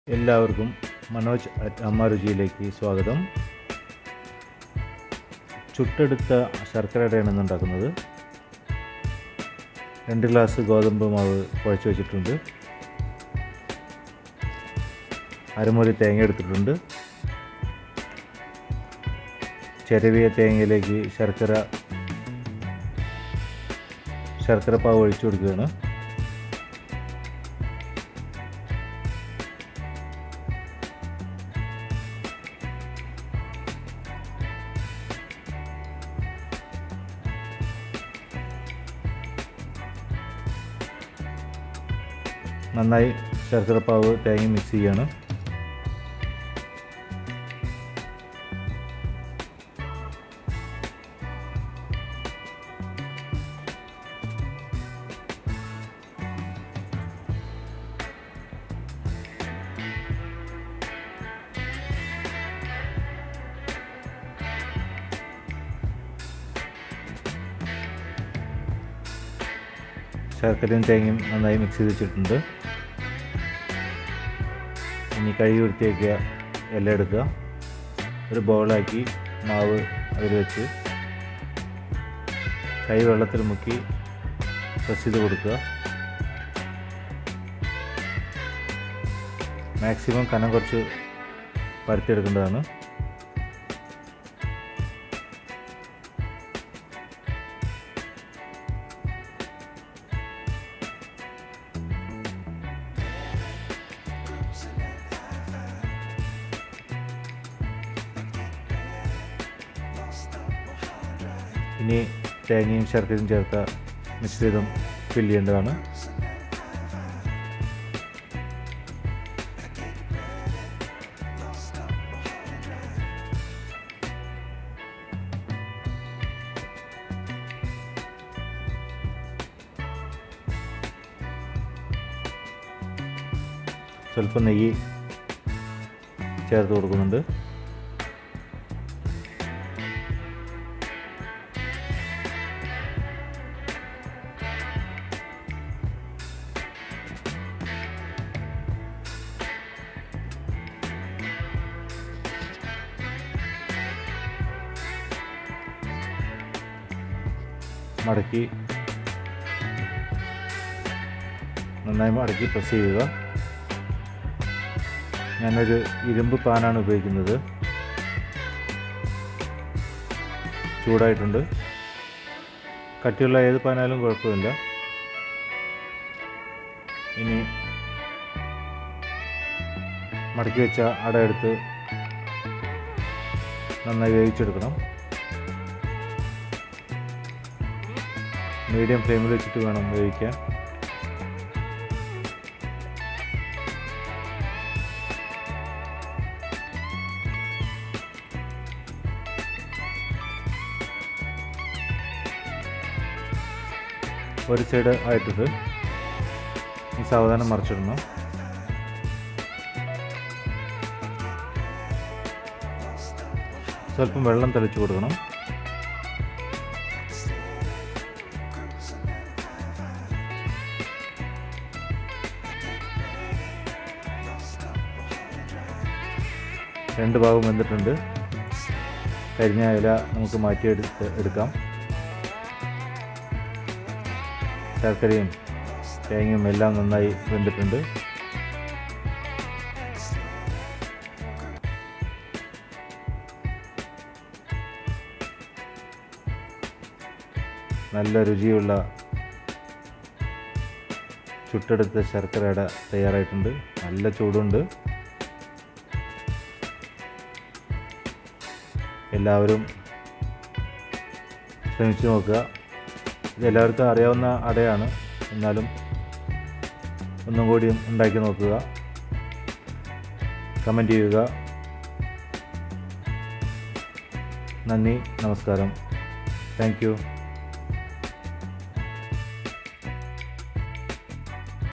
എല്ലാവർക്കും മനോജ് അറ്റ് അമ്മ രുചിയിലേക്ക് സ്വാഗതം ചുട്ടെടുത്ത ശർക്കരയുടെയാണ് ഇന്ന് ഉണ്ടാക്കുന്നത് രണ്ട് ഗ്ലാസ് ഗോതമ്പ് മാവ് കുഴച്ച് വെച്ചിട്ടുണ്ട് അരമുറി തേങ്ങ എടുത്തിട്ടുണ്ട് ചെരവിയ തേങ്ങയിലേക്ക് ശർക്കര ശർക്കര പാവ് ഒഴിച്ചു കൊടുക്കുകയാണ് നന്നായി ശർക്കര പാവ് തേങ്ങ മിക്സ് ചെയ്യാണ് ശർക്കരയും തേങ്ങയും നന്നായി മിക്സ് ചെയ്ത് വെച്ചിട്ടുണ്ട് ഇനി കഴുകി വൃത്തിയാക്കിയ ഇല എടുക്കുക ഒരു ബൗളാക്കി മാവ് അതിൽ വെച്ച് കൈ വെള്ളത്തിൽ മുക്കി പ്രസ് ചെയ്ത് കൊടുക്കുക മാക്സിമം കനം കുറച്ച് പരത്തിയെടുക്കേണ്ടതാണ് ഇനി തേങ്ങയും ശർക്കരയും ചേർത്ത മിശ്രിതം ഫില്ല് ചെയ്യേണ്ടതാണ് സ്വല്പം നെയ്യ് ചേർത്ത് കൊടുക്കുന്നുണ്ട് മടക്കി നന്നായി മടക്കി പ്രസ് ചെയ്യുക ഞാനൊരു ഇരുമ്പ് പാനാണ് ഉപയോഗിക്കുന്നത് ചൂടായിട്ടുണ്ട് കട്ടിയുള്ള ഏത് പാനാലും കുഴപ്പമില്ല ഇനി മടക്കി വെച്ച അട എടുത്ത് നന്നായി വേവിച്ചെടുക്കണം മീഡിയം ഫ്ലെയിമിൽ വെച്ചിട്ട് വേണം വേവിക്കാൻ ഒരു സൈഡ് ആയിട്ടിട്ട് ഈ സാവധാനം മറിച്ചിടണം സ്വല്പം വെള്ളം തെളിച്ചു കൊടുക്കണം രണ്ട് ഭാഗം വെന്തിട്ടുണ്ട് കരിഞ്ഞ ഇല നമുക്ക് മാറ്റിയെടുത്ത് എടുക്കാം ശർക്കരയും തേങ്ങയും എല്ലാം നന്നായി വെന്തിട്ടുണ്ട് നല്ല രുചിയുള്ള ചുട്ടെടുത്ത ശർക്കരയുടെ തയ്യാറായിട്ടുണ്ട് നല്ല ചൂടുണ്ട് എല്ലാവരും ശ്രമിച്ചു നോക്കുക ഇത് എല്ലാവർക്കും അറിയാവുന്ന അടയാണ് എന്നാലും ഒന്നും കൂടി ഉണ്ടാക്കി നോക്കുക കമൻറ്റ് ചെയ്യുക നന്ദി നമസ്കാരം താങ്ക് യു